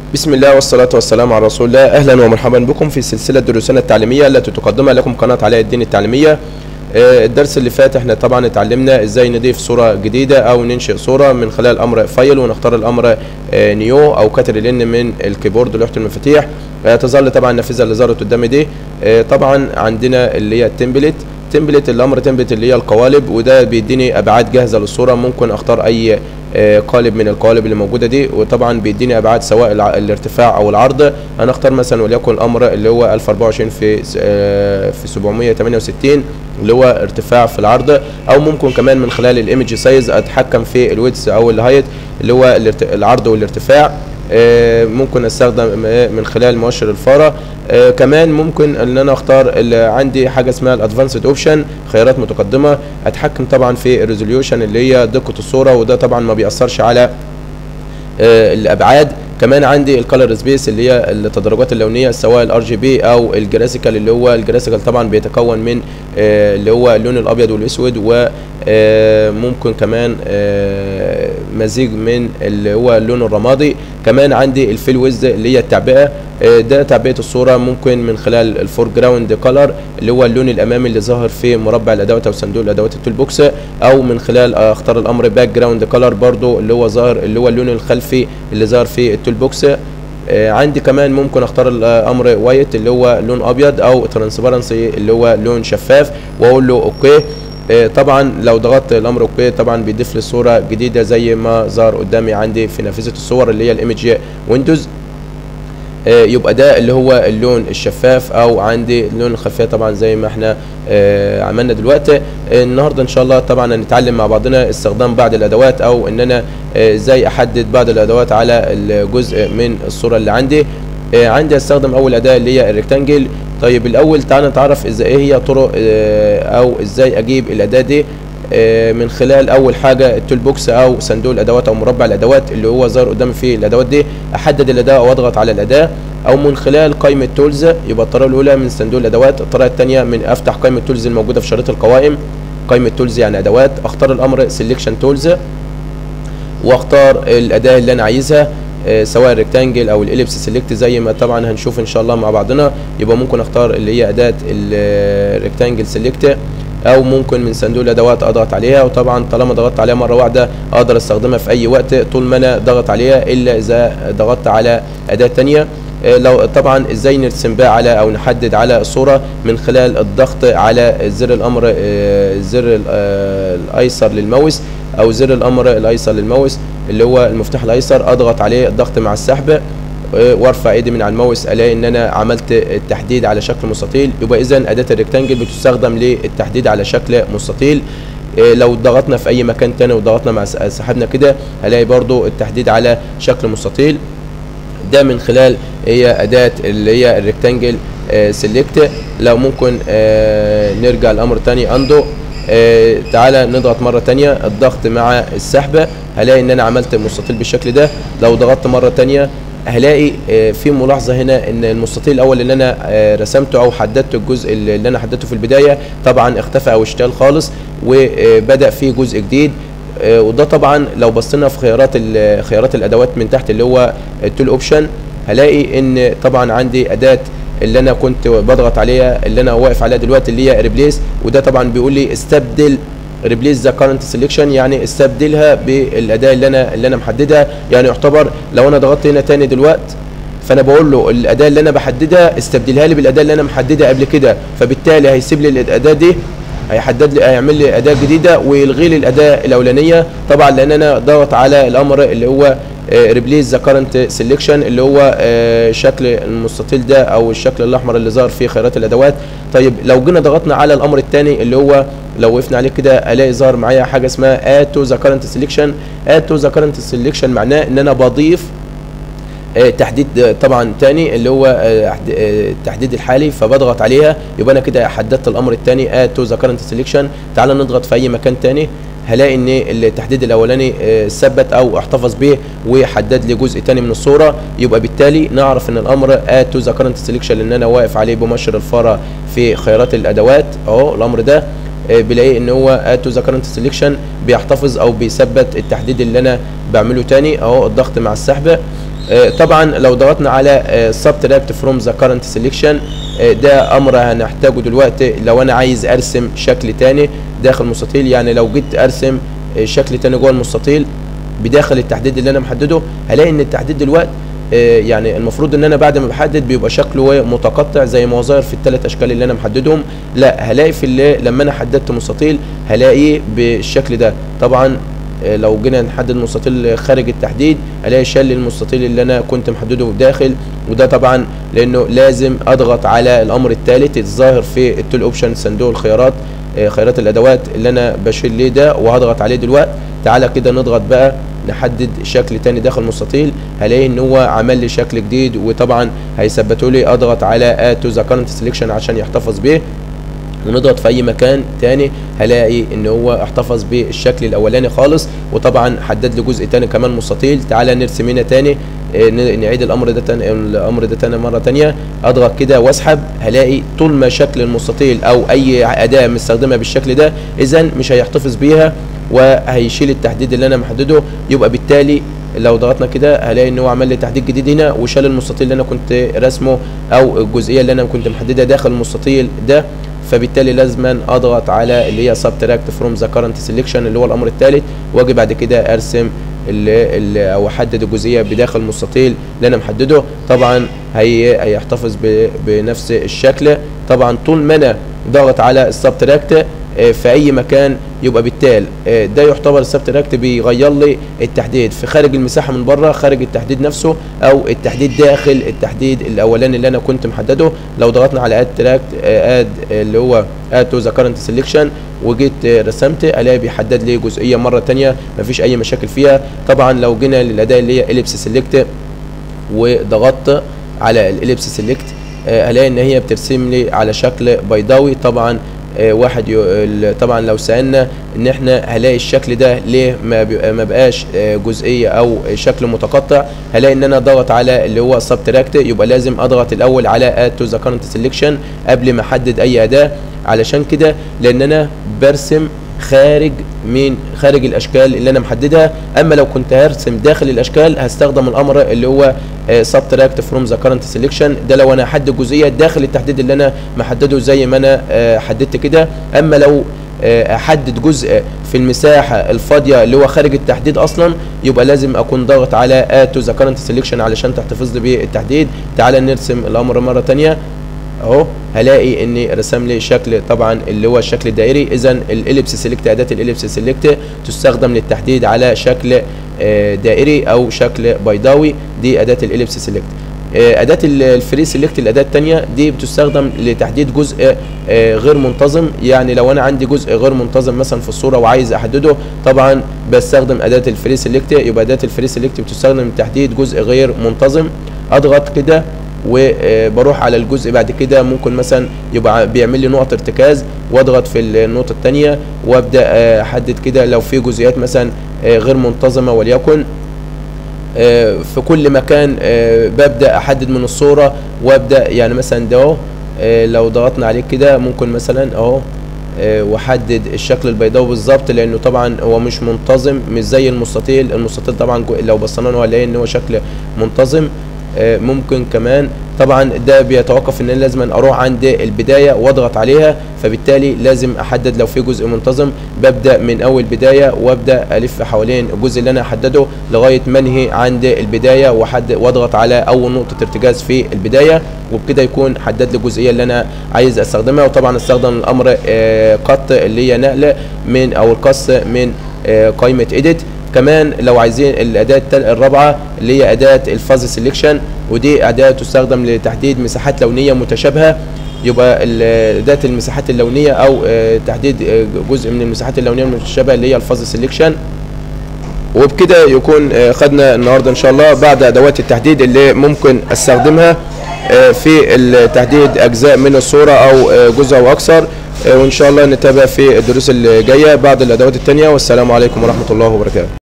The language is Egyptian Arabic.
بسم الله والصلاة والسلام على رسول الله أهلا ومرحبا بكم في سلسلة دروسنا التعليمية التي تقدمها لكم قناة علاء الدين التعليمية آه، الدرس اللي فات احنا طبعا اتعلمنا ازاي نضيف صورة جديدة او ننشئ صورة من خلال امر فايل ونختار الامر آه، نيو او كتر لن من الكيبورد لوحة المفاتيح آه، تظل طبعا النافذة اللي ظهرت قدامي دي آه، طبعا عندنا اللي هي التمبلت تمبلت الامر تمبلت اللي هي القوالب وده بيديني ابعاد جاهزه للصوره ممكن اختار اي آه، قالب من القوالب اللي موجوده دي وطبعا بيديني ابعاد سواء الع- الارتفاع او العرض انا اختار مثلا وليكن الامر اللي هو 1024 في س- آه، في 768 اللي هو ارتفاع في العرض او ممكن كمان من خلال الايمج سايز اتحكم في الويدث او الهايت اللي هو الارت- العرض والارتفاع آه، ممكن استخدم آه، من خلال مؤشر الفاره آه، كمان ممكن ان انا اختار اللي عندي حاجه اسمها الادفانسد اوبشن خيارات متقدمه اتحكم طبعا في الريزوليوشن اللي هي دقه الصوره وده طبعا ما بيأثرش على آه، الابعاد كمان عندي الكالر سبيس اللي هي التدرجات اللونيه سواء الار جي بي او الجراسيكال اللي هو الجراسيكال طبعا بيتكون من آه، اللي هو اللون الابيض والاسود وممكن كمان آه، مزيج من اللي هو اللون الرمادي كمان عندي الفيل ويز اللي هي التعبئه آه، ده تعبئه الصوره ممكن من خلال الفور جراوند كلر اللي هو اللون الامامي اللي ظاهر في مربع الادوات او صندوق الادوات التول بوكس او من خلال آه، اختار الامر باك جراوند كلر برضو اللي هو ظاهر اللي هو اللون الخلفي اللي ظاهر في التول بوكس آه، عندي كمان ممكن اختار الامر وايت اللي هو لون ابيض او ترانسبيرنسي اللي هو لون شفاف واقول له اوكي آه، طبعا لو ضغطت الامر اوكي طبعا بيضيف لي صوره جديده زي ما ظهر قدامي عندي في نافذه الصور اللي هي الايمج ويندوز آه، يبقى ده اللي هو اللون الشفاف او عندي لون الخلفيه طبعا زي ما احنا آه، عملنا دلوقتي آه، النهارده ان شاء الله طبعا هنتعلم مع بعضنا استخدام بعض الادوات او ان انا آه، ازاي احدد بعض الادوات على الجزء من الصوره اللي عندي آه، عندي استخدم اول اداه اللي هي الريكتانجل طيب الاول تعالى نتعرف ازاي ايه هي طرق آه، او ازاي اجيب الاداه دي آه، من خلال اول حاجه التول بوكس او صندوق الادوات او مربع الادوات اللي هو ظاهر قدامي فيه الادوات دي احدد الاداه او اضغط على الاداه او من خلال قائمه تولز يبقى الطريقه الاولى من صندوق الادوات الطريقه الثانيه من افتح قائمه تولز الموجوده في شريط القوائم قائمه تولز يعني ادوات اختار الامر سيلكشن تولز واختار الاداه اللي انا عايزها آه، سواء الريكتانجل او الاليبس سيلكت زي ما طبعا هنشوف ان شاء الله مع بعضنا يبقى ممكن اختار اللي هي اداه الريكتانجل سيلكت او ممكن من صندوق الادوات اضغط عليها وطبعا طالما ضغطت عليها مره واحده اقدر استخدمها في اي وقت طول ما انا ضغط عليها الا اذا ضغطت على اداه تانية آه، لو طبعا ازاي نرسم بقى على او نحدد على الصوره من خلال الضغط على زر الامر آه، زر ال- آه، الايسر للماوس او زر الامر الايسر للماوس اللي هو المفتاح الايسر اضغط عليه الضغط مع السحب آه، وارفع ايدي من على الماوس الاقي ان انا عملت التحديد على شكل مستطيل يبقى اذا اداه الريكتانجل بتستخدم للتحديد على شكل مستطيل آه، لو ضغطنا في اي مكان تاني وضغطنا مع س- سحبنا كده هلاقي برضو التحديد على شكل مستطيل ده من خلال هي اداه اللي هي الريكتانجل سيلكت لو ممكن آه، نرجع لامر تاني اندو آه، تعالى نضغط مره تانية الضغط مع السحب هلاقي ان انا عملت المستطيل بالشكل ده لو ضغطت مره تانية هلاقي آه، في ملاحظه هنا ان المستطيل الاول اللي انا آه، رسمته او حددته الجزء اللي اللي انا حددته في البدايه طبعا اختفى او اشتغل خالص وبدا فيه جزء جديد آه، وده طبعا لو بصينا في خيارات ال- خيارات الادوات من تحت اللي هو التول اوبشن هلاقي ان طبعا عندي اداه اللي انا كنت بضغط عليها اللي انا واقف عليها دلوقتي اللي هي ريبليس وده طبعا بيقول لي استبدل ريبليس ذا كارنت سيلكشن يعني استبدلها بالاداه اللي انا اللي انا محددها يعني يعتبر لو انا ضغطت هنا تاني دلوقتي فانا بقول له الاداه اللي انا بحددها استبدلها لي بالاداه اللي انا محددها قبل كده فبالتالي هيسيب لي الاداه دي هيحدد لي هيعمل لي اداه جديده ويلغي لي الاداه الاولانيه طبعا لان انا ضغط على الامر اللي هو ريبليس ذا كارنت سيلكشن اللي هو آه، شكل المستطيل ده او الشكل الاحمر اللي ظهر في خيارات الادوات طيب لو جينا ضغطنا على الامر الثاني اللي هو لو وقفنا عليه كده الاقي ظهر معايا حاجه اسمها اد تو ذا كارنت سيلكشن اد تو ذا كارنت سيلكشن معناه ان انا بضيف آه، تحديد آه، طبعا تاني اللي هو آه، أحد- آه، التحديد الحالي فبضغط عليها يبقى انا كده حددت الامر الثاني اد تو ذا كارنت سيلكشن تعال نضغط في اي مكان تاني هلاقي ان التحديد الاولاني آه، ثبت او احتفظ به وحدد لي جزء تاني من الصوره يبقى بالتالي نعرف ان الامر اد تو ذا كارنت سيلكشن لان انا واقف عليه بمؤشر الفاره في خيارات الادوات اهو الامر ده آه، بلاقي ان هو اد تو ذا كارنت سيلكشن بيحتفظ او بيثبت التحديد اللي انا بعمله تاني اهو الضغط مع السحب آه، طبعا لو ضغطنا على سبتراكت فروم ذا كارنت سيلكشن ده امر هنحتاجه دلوقتي لو انا عايز ارسم شكل تاني داخل مستطيل يعني لو جيت ارسم آه، شكل تاني جوه المستطيل بداخل التحديد اللي انا محدده هلاقي ان التحديد دلوقتي آه، يعني المفروض ان انا بعد ما بحدد بيبقى شكله متقطع زي ما هو ظاهر في الثلاث اشكال اللي انا محددهم لا هلاقي في اللي لما انا حددت مستطيل هلاقيه بالشكل ده طبعا آه، لو جينا نحدد مستطيل خارج التحديد الاقي شال المستطيل اللي انا كنت محدده داخل وده طبعا لانه لازم اضغط على الامر الثالث الظاهر في التول اوبشن صندوق الخيارات آه، خيارات الادوات اللي انا بشيل ليه ده وهضغط عليه دلوقتي تعالى كده نضغط بقى نحدد شكل تاني داخل المستطيل هلاقي ان هو عمل لي شكل جديد وطبعا هيثبتوا لي اضغط على اد تو ذا كارنت سيلكشن عشان يحتفظ بيه ونضغط في اي مكان تاني هلاقي ان هو احتفظ بالشكل الاولاني خالص وطبعا حدد لي جزء تاني كمان مستطيل تعالى نرسم هنا تاني آه، ن- نعيد الامر ده تاني الامر ده تاني مره تانيه اضغط كده واسحب هلاقي طول ما شكل المستطيل او اي اداه مستخدمه بالشكل ده اذا مش هيحتفظ بيها وهيشيل التحديد اللي انا محدده يبقى بالتالي لو ضغطنا كده هلاقي ان هو عمل لي تحديد جديد هنا وشال المستطيل اللي انا كنت رسمه او الجزئيه اللي انا كنت محددها داخل المستطيل ده فبالتالي لازما اضغط على اللي هي سبتراكت فروم ذا كارنت سيلكشن اللي هو الامر الثالث واجي بعد كده ارسم اللي اللي او احدد الجزئيه بداخل المستطيل اللي انا محدده طبعا هي هيحتفظ ب- بنفس الشكل طبعا طول ما انا ضغط على السبتراكت آه، في اي مكان يبقى بالتالي آه، ده يعتبر السبتراكت بيغير لي التحديد في خارج المساحه من بره خارج التحديد نفسه او التحديد داخل التحديد الاولاني اللي انا كنت محدده لو ضغطنا على اد تراكت اد اللي هو اد تو ذا كارنت سيلكشن وجيت آه، رسمت الاقي بيحدد لي جزئيه مره تانية مفيش اي مشاكل فيها طبعا لو جينا للاداه اللي هي اليبس سيلكت وضغطت على الاليبس سيلكت هلاقي ان هي بترسم لي على شكل بيضاوي طبعا آه، واحد يو- ال- طبعا لو سالنا ان احنا هلاقي الشكل ده ليه ما بيبقى- ما بقاش آه، جزئيه او شكل متقطع هلاقي ان انا ضغط على اللي هو سبتراكت يبقى لازم اضغط الاول على اد تو ذا كارنت سيلكشن قبل ما احدد اي اداه علشان كده لان انا برسم خارج من خارج الاشكال اللي انا محددها اما لو كنت هرسم داخل الاشكال هستخدم الامر اللي هو سبتراكت فروم ذا كارنت سيلكشن ده لو انا احدد جزئيه داخل التحديد اللي انا محدده زي ما انا آه، حددت كده اما لو آه، احدد جزء في المساحه الفاضيه اللي هو خارج التحديد اصلا يبقى لازم اكون ضاغط على اد تو ذا كارنت سيلكشن علشان تحتفظ لي بالتحديد تعالى نرسم الامر مره تانية اهو هلاقي ان رسم لي شكل طبعا اللي هو الشكل الدائري اذا الاليبس سيلكت اداه الاليبس سيلكت تستخدم للتحديد على شكل آه، دائري او شكل بيضاوي دي اداه الاليبس سيلكت اداه ال- الفري سيلكت الاداه الثانيه دي بتستخدم لتحديد جزء آه، غير منتظم يعني لو انا عندي جزء غير منتظم مثلا في الصوره وعايز احدده طبعا بستخدم اداه الفري سيلكت يبقى اداه الفري سيلكت بتستخدم لتحديد جزء غير منتظم اضغط كده وبروح على الجزء بعد كده ممكن مثلا يبقى بيعمل لي نقط ارتكاز واضغط في النقطه الثانيه وابدا آه، احدد كده لو في جزئيات مثلا آه، غير منتظمه وليكن آه، في كل مكان آه، ببدا احدد من الصوره وابدا يعني مثلا ده اهو آه، لو ضغطنا عليه كده ممكن مثلا اهو آه، واحدد الشكل البيضاوي بالظبط لانه طبعا هو مش منتظم مش زي المستطيل المستطيل طبعا جو- لو بصينا له هنلاقي ان هو شكل منتظم آه، ممكن كمان طبعا ده بيتوقف ان انا لازم اروح عند البدايه واضغط عليها فبالتالي لازم احدد لو في جزء منتظم ببدا من اول بدايه وابدا الف حوالين الجزء اللي انا احدده لغايه ما انهي عند البدايه واحدد واضغط على اول نقطه ارتكاز في البدايه وبكده يكون حدد لي الجزئيه اللي انا عايز استخدمها وطبعا استخدم الامر آه، قط اللي هي نقل من او القص من آه، قائمه اديت كمان لو عايزين الاداه التل- الرابعه اللي هي اداه الفاز سيلكشن ودي اداه تستخدم لتحديد مساحات لونيه متشابهه يبقى ال- اداه المساحات اللونيه او آه، تحديد آه، جزء من المساحات اللونيه المتشابهه اللي هي الفاز سيلكشن وبكده يكون آه، خدنا النهارده ان شاء الله بعض ادوات التحديد اللي ممكن استخدمها آه، في التحديد اجزاء من الصوره او آه، جزء او اكثر آه، وان شاء الله نتابع في الدروس اللي جايه بعض الادوات التانية والسلام عليكم ورحمه الله وبركاته